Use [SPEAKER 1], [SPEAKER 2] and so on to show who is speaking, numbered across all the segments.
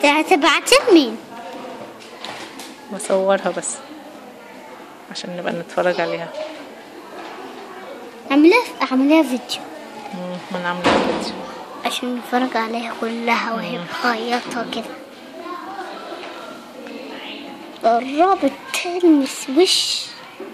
[SPEAKER 1] ده هتبعتي لمين
[SPEAKER 2] بصورها بس عشان نبقى نتفرج عليها
[SPEAKER 1] اعملها اعملها فيديو
[SPEAKER 2] مم، ما انا عامله فيديو
[SPEAKER 1] عشان نتفرج عليها كلها وهي بتخيطها كده قربت تلمس وش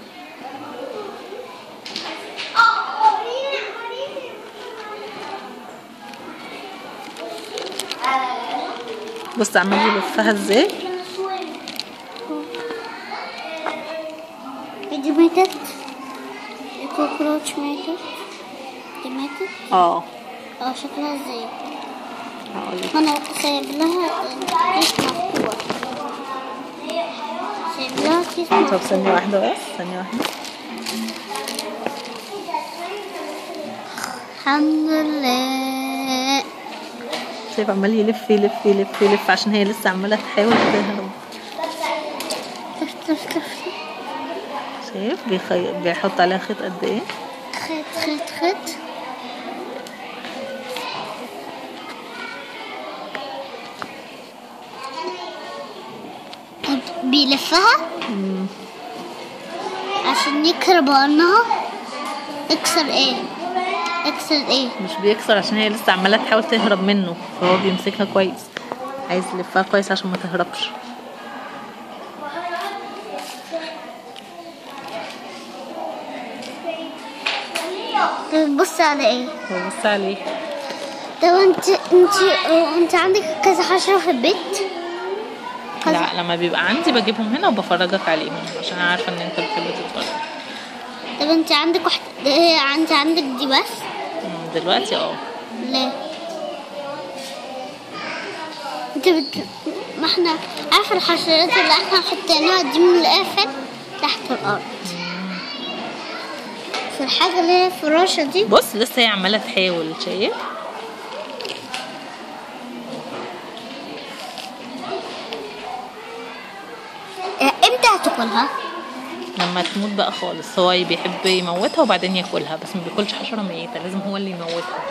[SPEAKER 2] بص عمال يلفها ازاي
[SPEAKER 1] دي ماتت الكوكروتش ماتت دي ماتت
[SPEAKER 2] اه
[SPEAKER 1] اه شكلها ازاي
[SPEAKER 2] هقولك
[SPEAKER 1] انا سايب لها كيس مفتوح سايب لها كيس
[SPEAKER 2] طب
[SPEAKER 1] مفتوح
[SPEAKER 2] ثانية واحدة بس ثانية واحدة
[SPEAKER 1] الحمد لله
[SPEAKER 2] شايف عمال يلف يلف يلف يلف عشان هي لسه عمالة تحاول تهرب
[SPEAKER 1] تف تف تف
[SPEAKER 2] شايف بيخي... بيحط عليها خيط قد ايه
[SPEAKER 1] خيط خيط خيط طب بيلفها
[SPEAKER 2] مم.
[SPEAKER 1] عشان يكسر بقرنها اكسر ايه اكسر ايه
[SPEAKER 2] مش بيكسر عشان هي لسه عمالة تحاول تهرب منه فهو بيمسكها كويس عايز يلفها كويس عشان ما تهربش
[SPEAKER 1] بتبص على ايه
[SPEAKER 2] هو بص عليه
[SPEAKER 1] طب انت انت انت عندك كذا حشرة في البيت كذا
[SPEAKER 2] لا لما بيبقى عندي بجيبهم هنا وبفرجك عليهم عشان أنا عارفة ان انت بتحب تتفرج
[SPEAKER 1] طب انت عندك واحد هي انت عندك دي بس
[SPEAKER 2] مم، دلوقتي اه
[SPEAKER 1] ليه انت بت... ما احنا عارفه الحشرات اللي احنا حطيناها دي من القافل تحت الارض في الحاجه اللي هي الفراشه دي
[SPEAKER 2] بص لسه هي عمالة تحاول شايف
[SPEAKER 1] اه، امتى هتاكلها
[SPEAKER 2] لما تموت بقى خالص هو بيحب يموتها وبعدين ياكلها بس ما بياكلش حشرة ميتة لازم هو اللي يموتها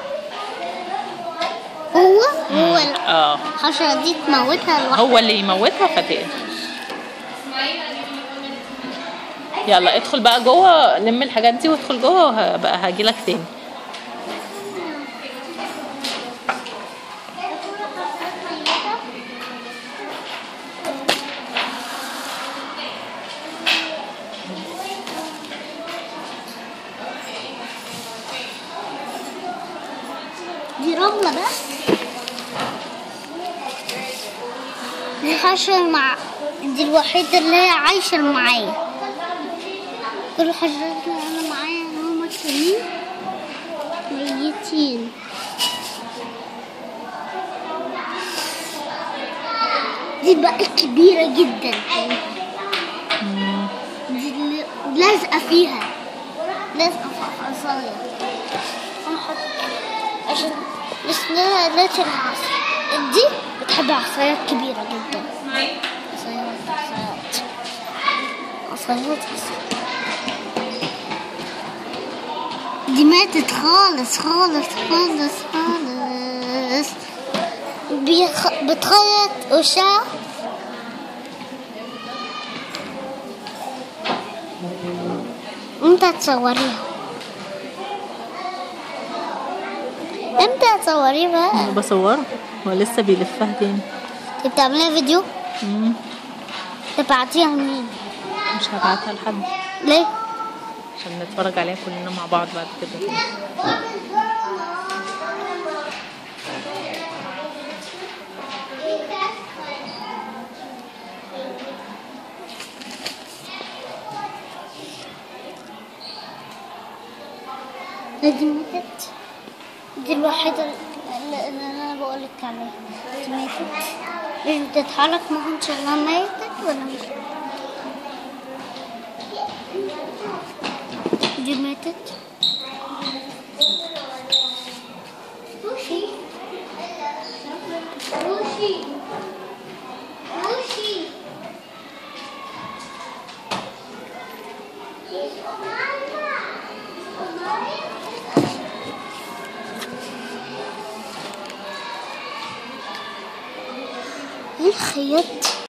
[SPEAKER 1] هو هو
[SPEAKER 2] اه
[SPEAKER 1] الحشره دي تموتها لوحدها
[SPEAKER 2] هو اللي يموتها فتقل يلا ادخل بقى جوه لم الحاجات دي وادخل جوه وبقى هاجيلك تاني
[SPEAKER 1] دي رمله بس دي حشره مع دي الوحيده اللي هي عايشه معايا كل الحشرات اللي انا معايا هما التانيين ميتين دي بقى كبيرة جدا دي اللي لازقة فيها لازقة في عصاية أنا حط عشان اسمها لا تنعس دي بتحب عصايات كبيرة جدا عصايات عصايات عصايات عصايات دي ماتت خالص خالص خالص خالص بيخ... بتخيط وشها امتى هتصوريها امتى هتصوريها بقى
[SPEAKER 2] انا بصوره هو لسه بيلفها تاني
[SPEAKER 1] انت بتعمليها فيديو
[SPEAKER 2] مم.
[SPEAKER 1] تبعتيها لمين
[SPEAKER 2] مش هبعتها لحد
[SPEAKER 1] ليه
[SPEAKER 2] عشان نتفرج عليها كلنا مع بعض بعد كده تاني.
[SPEAKER 1] دي ماتت دي الوحيدة اللي اللي انا بقولك عليها دي ماتت مش بتتحرك ما ان شاء الله ماتت ولا مش دي ماتت وشي وشي وشي ايه الخيط